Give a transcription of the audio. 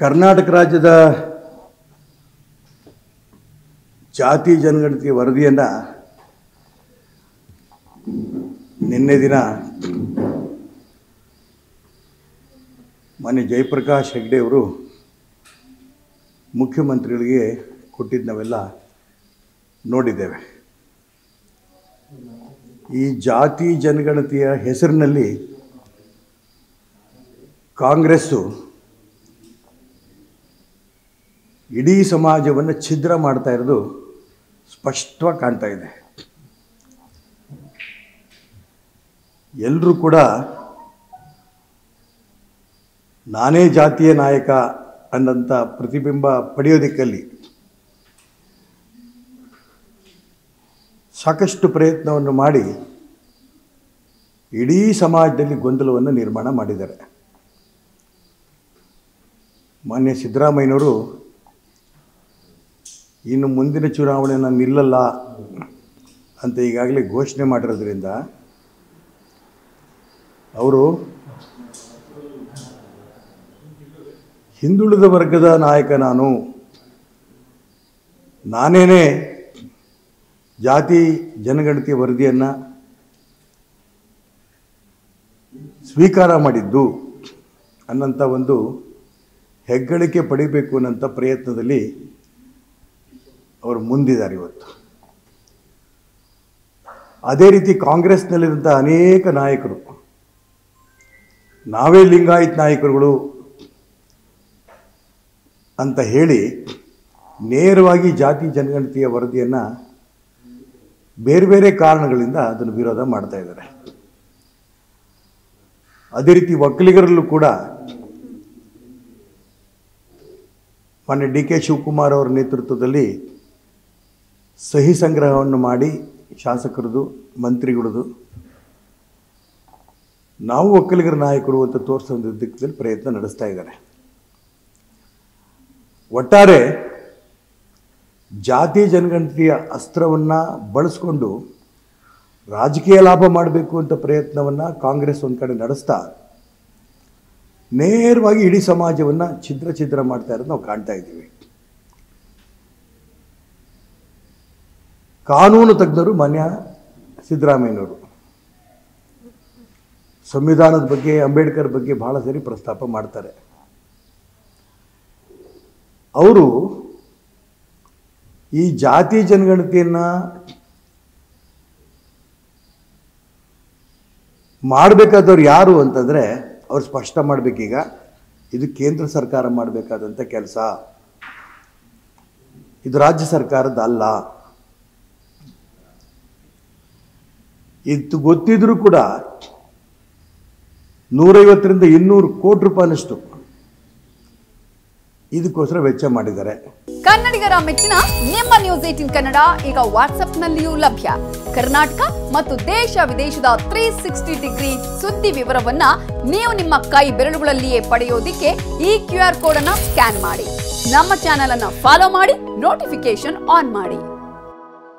ಕರ್ನಾಟಕ ರಾಜ್ಯದ ಜಾತಿ ಜನಗಣತಿ ವರದಿಯನ್ನು ನಿನ್ನೆ ದಿನ ಮಾನ್ಯ ಜಯಪ್ರಕಾಶ್ ಹೆಗ್ಡೆ ಅವರು ಮುಖ್ಯಮಂತ್ರಿಗಳಿಗೆ ಕೊಟ್ಟಿದ್ದು ನಾವೆಲ್ಲ ನೋಡಿದ್ದೇವೆ ಈ ಜಾತಿ ಜನಗಣತಿಯ ಹೆಸರಿನಲ್ಲಿ ಕಾಂಗ್ರೆಸ್ಸು ಇಡೀ ಸಮಾಜವನ್ನು ಛಿದ್ರ ಮಾಡ್ತಾ ಇರೋದು ಸ್ಪಷ್ಟವಾಗಿ ಕಾಣ್ತಾ ಇದೆ ಎಲ್ಲರೂ ಕೂಡ ನಾನೇ ಜಾತಿಯ ನಾಯಕ ಅನ್ನಂಥ ಪ್ರತಿಬಿಂಬ ಪಡೆಯೋದಕ್ಕಲ್ಲಿ ಸಾಕಷ್ಟು ಪ್ರಯತ್ನವನ್ನು ಮಾಡಿ ಇಡೀ ಸಮಾಜದಲ್ಲಿ ಗೊಂದಲವನ್ನು ನಿರ್ಮಾಣ ಮಾಡಿದ್ದಾರೆ ಮಾನ್ಯ ಸಿದ್ದರಾಮಯ್ಯನವರು ಇನ್ನು ಮುಂದಿನ ಚುನಾವಣೆ ನಾನು ನಿಲ್ಲಲ್ಲ ಅಂತ ಈಗಾಗಲೇ ಘೋಷಣೆ ಮಾಡಿರೋದ್ರಿಂದ ಅವರು ಹಿಂದುಳಿದ ವರ್ಗದ ನಾಯಕ ನಾನು ನಾನೇನೇ ಜಾತಿ ಜನಗಣತಿ ವರದಿಯನ್ನು ಸ್ವೀಕಾರ ಮಾಡಿದ್ದು ಅನ್ನಂಥ ಒಂದು ಹೆಗ್ಗಳಿಕೆ ಪಡಿಬೇಕು ಅನ್ನೋಂಥ ಪ್ರಯತ್ನದಲ್ಲಿ ಅವರು ಮುಂದಿದ್ದಾರೆ ಇವತ್ತು ಅದೇ ರೀತಿ ಕಾಂಗ್ರೆಸ್ನಲ್ಲಿರುವಂಥ ಅನೇಕ ನಾಯಕರು ನಾವೇ ಲಿಂಗಾಯತ್ ನಾಯಕರುಗಳು ಅಂತ ಹೇಳಿ ನೇರವಾಗಿ ಜಾತಿ ಜನಗಣತಿಯ ವರದಿಯನ್ನು ಬೇರೆ ಬೇರೆ ಕಾರಣಗಳಿಂದ ಅದನ್ನು ವಿರೋಧ ಮಾಡ್ತಾ ಇದ್ದಾರೆ ಅದೇ ರೀತಿ ಒಕ್ಕಲಿಗರಲ್ಲೂ ಕೂಡ ಮಾನ್ಯ ಡಿ ಕೆ ಶಿವಕುಮಾರ್ ಅವರ ನೇತೃತ್ವದಲ್ಲಿ ಸಹಿ ಸಂಗ್ರಹವನ್ನು ಮಾಡಿ ಶಾಸಕರದು ಮಂತ್ರಿಗಳದು ನಾವು ಒಕ್ಕಲಿಗರ ನಾಯಕರು ಅಂತ ತೋರಿಸೋ ದಿಕ್ಕದಲ್ಲಿ ಪ್ರಯತ್ನ ನಡೆಸ್ತಾ ಇದ್ದಾರೆ ಒಟ್ಟಾರೆ ಜಾತಿ ಜನಗಣತಿಯ ಅಸ್ತ್ರವನ್ನು ಬಳಸ್ಕೊಂಡು ರಾಜಕೀಯ ಲಾಭ ಮಾಡಬೇಕು ಅಂತ ಪ್ರಯತ್ನವನ್ನು ಕಾಂಗ್ರೆಸ್ ಒಂದು ಕಡೆ ನಡೆಸ್ತಾ ನೇರವಾಗಿ ಇಡೀ ಸಮಾಜವನ್ನು ಛಿದ್ರ ಛಿದ್ರ ಮಾಡ್ತಾ ಇರೋದು ನಾವು ಕಾಣ್ತಾ ಇದ್ದೀವಿ ಕಾನೂನು ತಜ್ಞರು ಮಾನ್ಯ ಸಿದ್ದರಾಮಯ್ಯನವರು ಸಂವಿಧಾನದ ಬಗ್ಗೆ ಅಂಬೇಡ್ಕರ್ ಬಗ್ಗೆ ಬಹಳ ಸರಿ ಪ್ರಸ್ತಾಪ ಮಾಡ್ತಾರೆ ಅವರು ಈ ಜಾತಿ ಜನಗಣತಿಯನ್ನು ಮಾಡಬೇಕಾದವ್ರು ಯಾರು ಅಂತಂದರೆ ಅವ್ರು ಸ್ಪಷ್ಟ ಮಾಡಬೇಕೀಗ ಇದು ಕೇಂದ್ರ ಸರ್ಕಾರ ಮಾಡಬೇಕಾದಂಥ ಕೆಲಸ ಇದು ರಾಜ್ಯ ಸರ್ಕಾರದ ಅಲ್ಲ ಇದು ಗೊತ್ತಿದ್ರೂ ಕೂಡ ನೂರೈವತ್ತರಿಂದ ಇನ್ನೂರು ಕೋಟಿ ರೂಪಾಯಿನಷ್ಟು ಇದಕ್ಕೋಸ್ಕರ ವೆಚ್ಚ ಮಾಡಿದ್ದಾರೆ ಕನ್ನಡಿಗರ ಮೆಚ್ಚಿನ ನಿಮ್ಮ ನ್ಯೂಸ್ ಏಟಿನ್ ಕನ್ನಡ ಈಗ ವಾಟ್ಸ್ಆಪ್ನಲ್ಲಿಯೂ ಲಭ್ಯ ಕರ್ನಾಟಕ ಮತ್ತು ದೇಶ ವಿದೇಶದ ತ್ರೀ ಸಿಕ್ಸ್ಟಿ ಡಿಗ್ರಿ ಸುದ್ದಿ ವಿವರವನ್ನ ನೀವು ನಿಮ್ಮ ಕೈ ಬೆರಳುಗಳಲ್ಲಿಯೇ ಪಡೆಯೋದಿಕ್ಕೆ ಈ ಕ್ಯೂ ಆರ್ ಕೋಡ್ ಅನ್ನ ಸ್ಕ್ಯಾನ್ ಮಾಡಿ ನಮ್ಮ ಚಾನೆಲ್ ಅನ್ನ ಫಾಲೋ ಮಾಡಿ ನೋಟಿಫಿಕೇಶನ್ ಆನ್ ಮಾಡಿ